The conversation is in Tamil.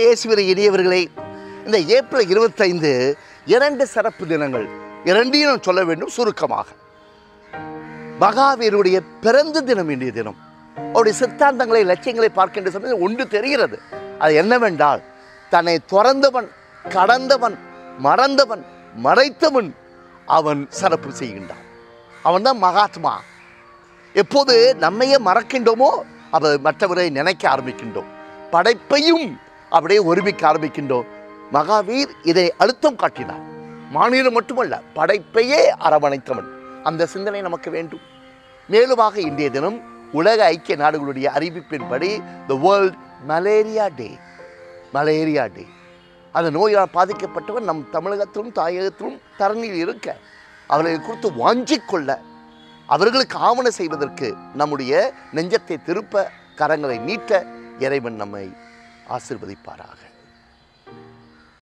இயேசுவின் இனியவர்களே இந்த ஏப்ரல் இருபத்தைந்து இரண்டு சிறப்பு தினங்கள் இரண்டையும் நான் சொல்ல வேண்டும் சுருக்கமாக மகாவீருடைய பிறந்த தினம் இன்றைய தினம் அவருடைய சித்தாந்தங்களை லட்சியங்களை பார்க்கின்ற சமயம் ஒன்று தெரிகிறது அது என்னவென்றால் தன்னை துறந்தவன் கடந்தவன் மறந்தவன் மறைத்தவன் அவன் சிறப்பு செய்கின்றான் அவன்தான் மகாத்மா எப்போது நம்மையே மறக்கின்றோமோ அப்போ மற்றவரை நினைக்க ஆரம்பிக்கின்றோம் படைப்பையும் அப்படியே ஒருமிக்க ஆரம்பிக்கின்றோம் மகாவீர் இதை அழுத்தம் காட்டினார் மாநிலம் மட்டுமல்ல படைப்பையே அரவணைத்தவன் அந்த சிந்தனை நமக்கு வேண்டும் மேலுமாக இன்றைய தினம் உலக ஐக்கிய நாடுகளுடைய அறிவிப்பின்படி the world malaria day malaria day அந்த நோயால் பாதிக்கப்பட்டவர் நம் தமிழகத்திலும் தாயகத்திலும் தரணியில் இருக்க அவர்களை குறித்து வாஞ்சிக் கொள்ள அவர்களுக்கு ஆவண செய்வதற்கு நம்முடைய நெஞ்சத்தை திருப்ப கரங்களை நீட்ட இறைவன் நம்மை ஆசிர்வதிப்பாராக